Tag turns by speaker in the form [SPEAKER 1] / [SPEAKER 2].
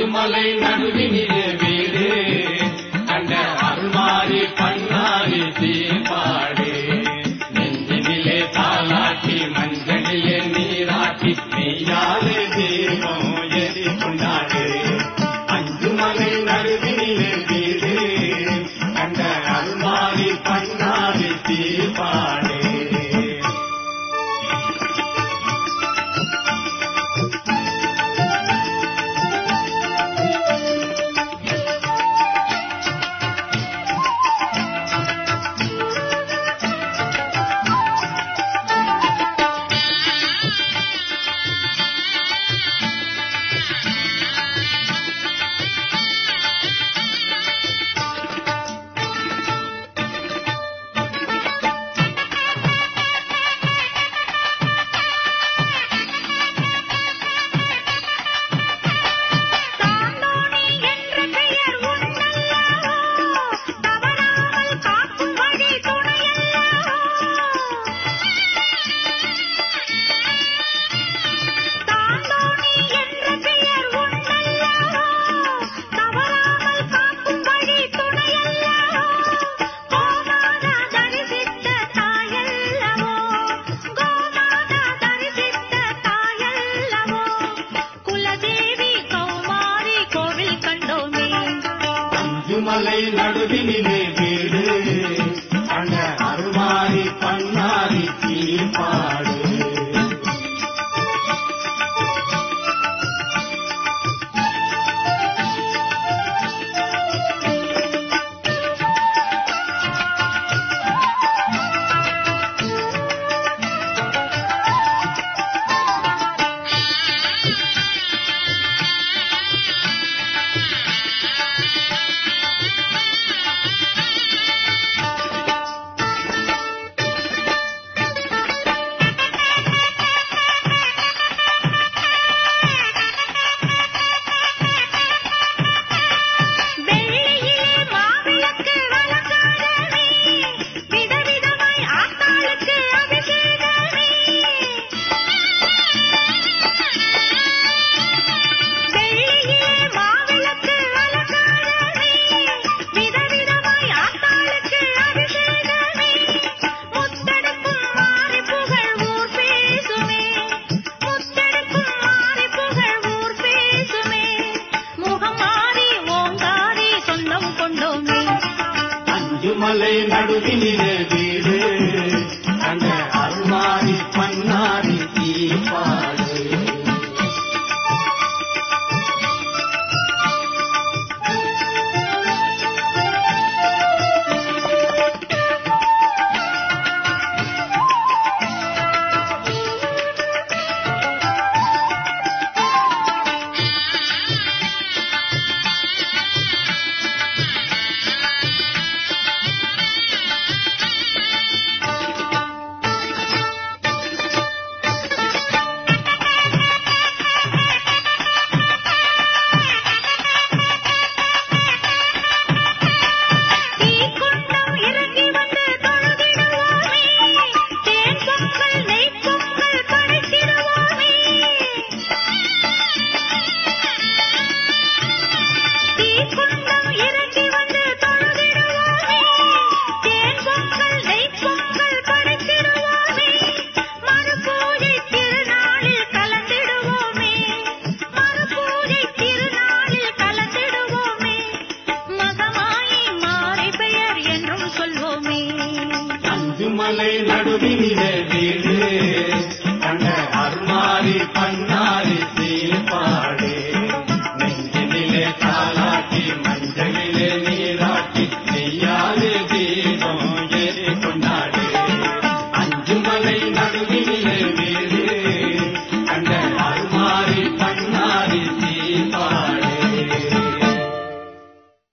[SPEAKER 1] அஞ்சுமலை நடுவினிலே வீடு கண்ட அருள்மாறி பண்ணாரி தீர்ப்பாடு நெஞ்சினிலே தாலாட்டி மஞ்சளிலே நீராட்டி நெய்யாலே தீபம் எரி கொண்டாடு அஞ்சுமலை நடுவினிலே வீடு கண்ட அருள்மாறி பண்ணாரி தீர்ப்பாடு
[SPEAKER 2] தாண்டோணி என்ற பெயர் உண்டல்லவோ தவறாமல் காக்கும் வழி துணையல்லவோ தாண்டோணி என்ற பெயர் உண்டல்லவோ தவறாமல் காக்கும் வழி துணையல்லவோ கோமாதா தரிசித்த தாயல்லவோ கோமாதா தரிசித்த தாயல்லவோ குலதேவி கௌமாரி கோவில் கண்டோமே
[SPEAKER 1] அஞ்சுமலை நடுவினிலே வீடு அந்த அருள்மாறி பண்ணாரி தீர்ப்பாடு
[SPEAKER 2] வெள்ளியிலே மாவிளக்கு அலங்காரமே விதவிதமாய் ஆத்தாளுக்கு அபிஷேகமே வெள்ளியிலே மாவிளக்கு அலங்காரமே விதவிதமாய் ஆத்தாளுக்கு அபிஷேகமே முத்தெடுக்கும் மாறி புகழ் ஊர் பேசுமே முத்தெடுக்கும் மாறி புகழ் ஊர் பேசுமே முகம் மாறி ஓங்காரி சொந்தம் கொண்டோமே
[SPEAKER 1] அஞ்சுமலை நடுவினிலே வீடு அந்த அருள்மாறி பண்ணாரி தீர்ப்பாடு
[SPEAKER 2] தீக்குண்டம் இறங்கி வந்து தொழுதிடுவோமே தேன் பொங்கல் நெய் பொங்கல் படைத்திடுவோமே தீக்குண்டம் இறங்கி வந்து தொழுதிடுவோமே தேன் பொங்கல் நெய் பொங்கல் படைத்திடுவோமே மறுபூஜை திருநாளில் கலந்திடுவோமே மறுபூஜை திருநாளில் கலந்திடுவோமே மகமாயி மாறி பெயர் என்றும் சொல்வோமே
[SPEAKER 1] அஞ்சுமலை நடுவினிலே வீடு